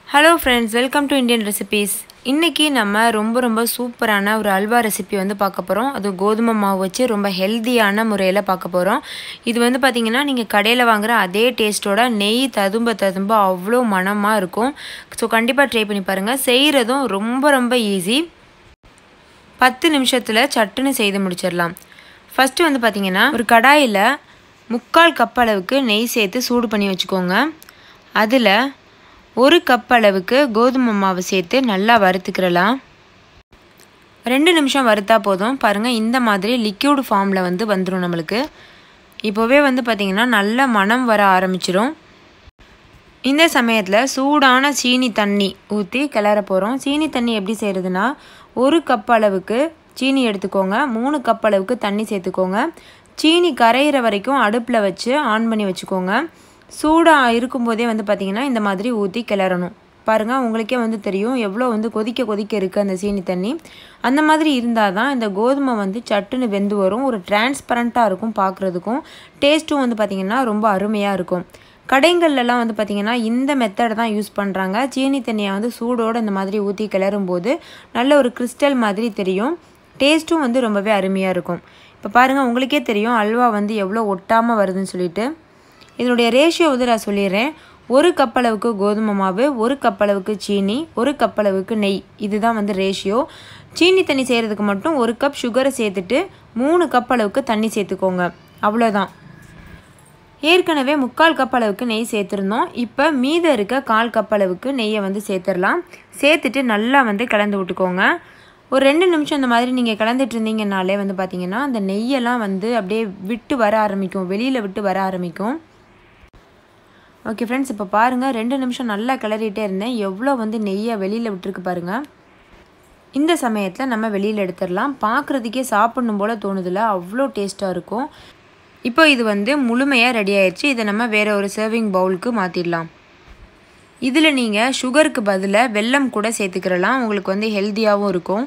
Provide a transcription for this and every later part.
hello friends welcome to Indian recipes இன்றைக்கி நம்ம ரொம்ப ரொம்ப சூப்பரான ஒரு அல்வா ரெசிபி வந்து பார்க்க போகிறோம் அது கோதுமை மாவு வச்சு ரொம்ப ஹெல்த்தியான முறையில் பார்க்க போகிறோம் இது வந்து பார்த்திங்கன்னா நீங்கள் கடையில் வாங்குகிற அதே டேஸ்ட்டோட நெய் ததும்ப ததும்ப அவ்வளோ மணமாக இருக்கும் ஸோ கண்டிப்பாக ட்ரை பண்ணி பாருங்கள் செய்கிறதும் ரொம்ப ரொம்ப ஈஸி பத்து நிமிஷத்தில் சட்டுன்னு செய்து முடிச்சிடலாம் ஃபஸ்ட்டு வந்து பார்த்திங்கன்னா ஒரு கடாயில் முக்கால் கப் அளவுக்கு நெய் சேர்த்து சூடு பண்ணி வச்சுக்கோங்க அதில் ஒரு கப் அளவுக்கு கோதுமை மாவு சேர்த்து நல்லா வறுத்துக்கிறலாம் ரெண்டு நிமிஷம் வறுத்தா போதும் பாருங்கள் இந்த மாதிரி லிக்யூடு ஃபார்மில் வந்து வந்துடும் நம்மளுக்கு இப்போவே வந்து பார்த்திங்கன்னா நல்ல மனம் வர ஆரம்பிச்சிடும் இந்த சமயத்தில் சூடான சீனி தண்ணி ஊற்றி கிளற போகிறோம் சீனி தண்ணி எப்படி செய்கிறதுனா ஒரு கப் அளவுக்கு சீனி எடுத்துக்கோங்க மூணு கப் அளவுக்கு தண்ணி சேர்த்துக்கோங்க சீனி கரையிற வரைக்கும் அடுப்பில் வச்சு ஆன் பண்ணி வச்சுக்கோங்க சூடாக இருக்கும்போதே வந்து பார்த்திங்கன்னா இந்த மாதிரி ஊற்றி கிளறணும் பாருங்கள் உங்களுக்கே வந்து தெரியும் எவ்வளோ வந்து கொதிக்க கொதிக்க இருக்குது அந்த சீனி தண்ணி அந்த மாதிரி இருந்தால் தான் இந்த கோதுமை வந்து சட்டுன்னு வெந்து வரும் ஒரு டிரான்ஸ்பரண்ட்டாக இருக்கும் பார்க்குறதுக்கும் டேஸ்ட்டும் வந்து பார்த்திங்கன்னா ரொம்ப அருமையாக இருக்கும் கடைங்கள்லாம் வந்து பார்த்திங்கன்னா இந்த மெத்தட் தான் யூஸ் பண்ணுறாங்க சீனி தண்ணியை வந்து சூடோடு இந்த மாதிரி ஊற்றி கிளறும் போது நல்ல ஒரு கிறிஸ்டல் மாதிரி தெரியும் டேஸ்ட்டும் வந்து ரொம்பவே அருமையாக இருக்கும் இப்போ பாருங்கள் உங்களுக்கே தெரியும் அல்வா வந்து எவ்வளோ ஒட்டாமல் வருதுன்னு சொல்லிட்டு இதனுடைய ரேஷியோ வந்து நான் சொல்லிடுறேன் ஒரு கப் அளவுக்கு கோதுமை மாவு ஒரு கப் அளவுக்கு சீனி ஒரு கப் அளவுக்கு நெய் இதுதான் வந்து ரேஷியோ சீனி தண்ணி செய்கிறதுக்கு மட்டும் ஒரு கப் சுகரை சேர்த்துட்டு மூணு கப் அளவுக்கு தண்ணி சேர்த்துக்கோங்க அவ்வளோதான் ஏற்கனவே முக்கால் கப் அளவுக்கு நெய் சேர்த்துருந்தோம் இப்போ மீதம் இருக்க கால் கப் அளவுக்கு நெய்யை வந்து சேர்த்துடலாம் சேர்த்துட்டு நல்லா வந்து கலந்து விட்டுக்கோங்க ஒரு ரெண்டு நிமிஷம் இந்த மாதிரி நீங்கள் கலந்துட்டு இருந்தீங்கனாலே வந்து பார்த்தீங்கன்னா அந்த நெய்யெல்லாம் வந்து அப்படியே விட்டு வர ஆரம்பிக்கும் வெளியில் விட்டு வர ஆரம்பிக்கும் ஓகே ஃப்ரெண்ட்ஸ் இப்போ பாருங்கள் ரெண்டு நிமிஷம் நல்லா கிளறிட்டே இருந்தேன் எவ்வளோ வந்து நெய்யை வெளியில் விட்டுருக்கு பாருங்கள் இந்த சமயத்தில் நம்ம வெளியில் எடுத்துடலாம் பார்க்குறதுக்கே சாப்பிடணும் போல் தோணுதில்ல அவ்வளோ டேஸ்ட்டாக இருக்கும் இப்போ இது வந்து முழுமையாக ரெடி ஆயிடுச்சு இதை நம்ம வேறு ஒரு சர்விங் பவுலுக்கு மாற்றிடலாம் இதில் நீங்கள் சுகருக்கு பதிலாக வெல்லம் கூட சேர்த்துக்கிறலாம் உங்களுக்கு வந்து ஹெல்த்தியாகவும் இருக்கும்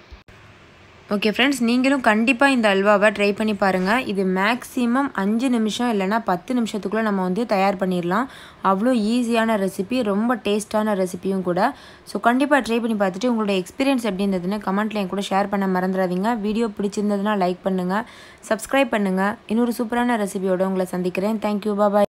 ஓகே ஃப்ரெண்ட்ஸ் நீங்களும் கண்டிப்பாக இந்த அல்வாவை ட்ரை பண்ணி பாருங்கள் இது மேக்ஸிமம் அஞ்சு நிமிஷம் இல்லைனா பத்து நிமிஷத்துக்குள்ளே நம்ம வந்து தயார் பண்ணிடலாம் அவ்வளோ ஈஸியான ரெசிபி ரொம்ப டேஸ்ட்டான ரெசிபியும் கூட ஸோ கண்டிப்பாக ட்ரை பண்ணி பார்த்துட்டு உங்களோட எக்ஸ்பீரியன்ஸ் எப்படி இருந்ததுன்னு கமெண்ட்டில் என் கூட ஷேர் பண்ண மறந்துடாதீங்க வீடியோ பிடிச்சிருந்ததுன்னா லைக் பண்ணுங்கள் சப்ஸ்கிரைப் பண்ணுங்கள் இன்னொரு சூப்பரான ரெசிபியோட உங்களை சந்திக்கிறேன் தேங்க்யூ பாபாய்